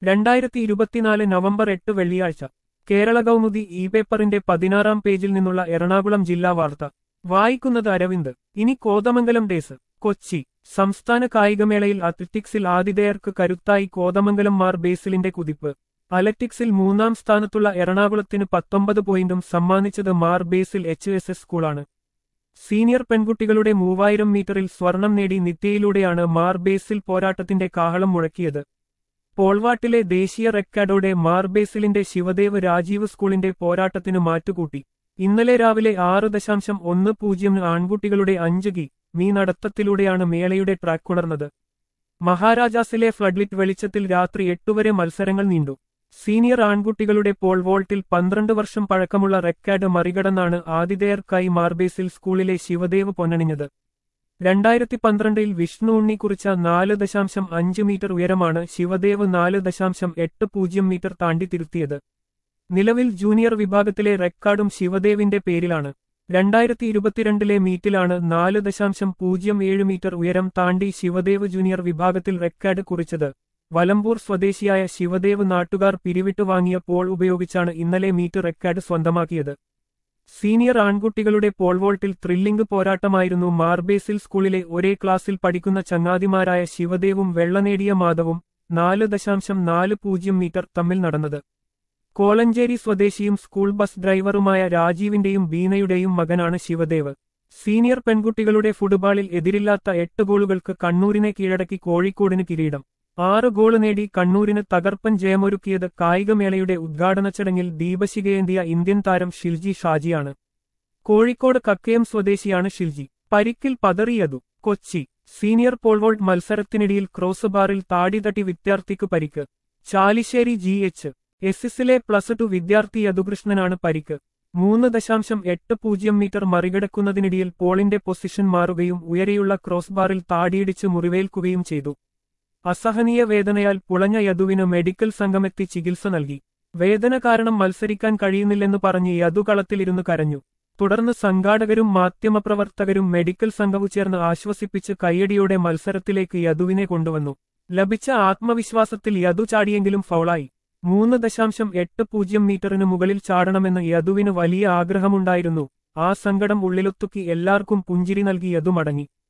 രണ്ടായിരത്തി ഇരുപത്തിനാല് നവംബർ എട്ട് വെള്ളിയാഴ്ച കേരള കൗമുദി ഇ പേപ്പറിന്റെ പതിനാറാം പേജിൽ നിന്നുള്ള എറണാകുളം ജില്ലാ വാർത്ത വായിക്കുന്നത് അരവിന്ദ് ഇനി കോതമംഗലം ഡേസ് കൊച്ചി സംസ്ഥാന കായികമേളയിൽ അത്ലറ്റിക്സിൽ ആതിഥേയർക്ക് കരുത്തായി കോതമംഗലം മാർ ബേസിലിന്റെ കുതിപ്പ് അലറ്റിക്സിൽ മൂന്നാം സ്ഥാനത്തുള്ള എറണാകുളത്തിന് പത്തൊമ്പത് പോയിന്റും സമ്മാനിച്ചത് Mar Basil H S S സ്കൂളാണ് സീനിയർ പെൺകുട്ടികളുടെ മൂവായിരം മീറ്ററിൽ സ്വർണം നേടി നിത്യയിലൂടെയാണ് മാർ ബേസിൽ പോരാട്ടത്തിന്റെ കാഹളം മുഴക്കിയത് പോൾവാട്ടിലെ ദേശീയ റെക്കാർഡോടെ മാർ ബേസിലിന്റെ ശിവദേവ് രാജീവ് സ്കൂളിന്റെ പോരാട്ടത്തിനു മാറ്റുകൂട്ടി ഇന്നലെ രാവിലെ ആറ് ദശാംശം ഒന്ന് പൂജ്യം ആൺകുട്ടികളുടെ അഞ്ച് ഗി മീ നടത്തത്തിലൂടെയാണ് മേളയുടെ ട്രാക്ക് ഉണർന്നത് മഹാരാജാസിലെ ഫ്ലഡ്ലിറ്റ് വെളിച്ചത്തിൽ രാത്രി എട്ടുവരെ മത്സരങ്ങൾ നീണ്ടു സീനിയർ ആൺകുട്ടികളുടെ പോൾ വോൾട്ടിൽ പന്ത്രണ്ട് വർഷം പഴക്കമുള്ള റെക്കാർഡ് മറികടന്നാണ് ആതിഥേയർക്കായി മാർബേസിൽ സ്കൂളിലെ ശിവദേവ് പൊന്നണിഞ്ഞത് രണ്ടായിരത്തി പന്ത്രണ്ടിൽ വിഷ്ണു ഉണ്ണി കുറിച്ച നാല് ദശാംശം അഞ്ച് മീറ്റർ ഉയരമാണ് ശിവദേവ് നാല് ദശാംശം എട്ട് പൂജ്യം മീറ്റർ താണ്ടി തിരുത്തിയത് നിലവിൽ ജൂനിയർ വിഭാഗത്തിലെ റെക്കാർഡും ശിവദേവിന്റെ പേരിലാണ് രണ്ടായിരത്തി ഇരുപത്തിരണ്ടിലെ മീറ്റിലാണ് നാല് ദശാംശം പൂജ്യം ഏഴ് മീറ്റർ ഉയരം താണ്ടി ശിവദേവ് ജൂനിയർ വിഭാഗത്തിൽ റെക്കാർഡ് കുറിച്ചത് വലമ്പൂർ സ്വദേശിയായ ശിവദേവ് നാട്ടുകാർ പിരിവിട്ടു വാങ്ങിയ പോൾ ഉപയോഗിച്ചാണ് ഇന്നലെ മീറ്റ് റെക്കാർഡ് സ്വന്തമാക്കിയത് സീനിയർ ആൺകുട്ടികളുടെ പോൾവോൾട്ടിൽ ത്രില്ലിംഗ് പോരാട്ടമായിരുന്നു മാർബേസിൽ സ്കൂളിലെ ഒരേ ക്ലാസ്സിൽ പഠിക്കുന്ന ചങ്ങാതിമാരായ ശിവദേവും വെള്ളനേടിയ മാധവും നാല് ദശാംശം നാല് പൂജ്യം മീറ്റർ തമ്മിൽ നടന്നത് കോളഞ്ചേരി സ്വദേശിയും സ്കൂൾ ബസ് ഡ്രൈവറുമായ രാജീവിന്റെയും ബീനയുടെയും മകനാണ് ശിവദേവ് സീനിയർ പെൺകുട്ടികളുടെ ഫുട്ബോളിൽ എതിരില്ലാത്ത എട്ട് ഗോളുകൾക്ക് കണ്ണൂരിനെ കീഴടക്കി കോഴിക്കോടിന് കിരീടം ആറ് ഗോള് നേടി കണ്ണൂരിന് തകർപ്പൻ ജയമൊരുക്കിയത് കായികമേളയുടെ ഉദ്ഘാടന ചടങ്ങിൽ ദീപശികയേന്തിയ ഇന്ത്യൻ താരം ഷിൽജി ഷാജിയാണ് കോഴിക്കോട് കക്കയം സ്വദേശിയാണ് ഷിൽജി പരിക്കിൽ പതറിയതു കൊച്ചി സീനിയർ പോൾവോൾട്ട് മത്സരത്തിനിടയിൽ ക്രോസ് ബാറിൽ താടി തട്ടി വിദ്യാർത്ഥിക്ക് പരിക്ക് ചാലിശ്ശേരി ജി എച്ച് എസിസിലെ പ്ലസ് ടു വിദ്യാർത്ഥി യദുകൃഷ്ണനാണ് പരിക്ക് മൂന്ന് ദശാംശം എട്ട് പൂജ്യം മീറ്റർ മറികടക്കുന്നതിനിടയിൽ പോളിന്റെ പൊസിഷൻ മാറുകയും ഉയരെയുള്ള ക്രോസ് ബാറിൽ താടിയിടിച്ച് മുറിവേൽക്കുകയും ചെയ്തു അസഹനീയ വേദനയാൽ പുളഞ്ഞ യദുവിന് മെഡിക്കൽ സംഘമെത്തി ചികിത്സ നൽകി വേദന കാരണം മത്സരിക്കാൻ കഴിയുന്നില്ലെന്ന് പറഞ്ഞ് യദു കളത്തിലിരുന്ന് കരഞ്ഞു തുടർന്ന് സംഘാടകരും മാധ്യമപ്രവർത്തകരും മെഡിക്കൽ സംഘവും ചേർന്ന് ആശ്വസിപ്പിച്ച് കയ്യടിയോടെ മത്സരത്തിലേക്ക് യദുവിനെ കൊണ്ടുവന്നു ലഭിച്ച ആത്മവിശ്വാസത്തിൽ യദു ചാടിയെങ്കിലും ഫൗളായി മൂന്ന് ദശാംശം എട്ട് പൂജ്യം മീറ്ററിന് മുകളിൽ ചാടണമെന്ന് യദുവിന് വലിയ ആഗ്രഹമുണ്ടായിരുന്നു ആ സങ്കടം ഉള്ളിലൊത്തുക്കി എല്ലാവർക്കും പുഞ്ചിരി നൽകി യദു മടങ്ങി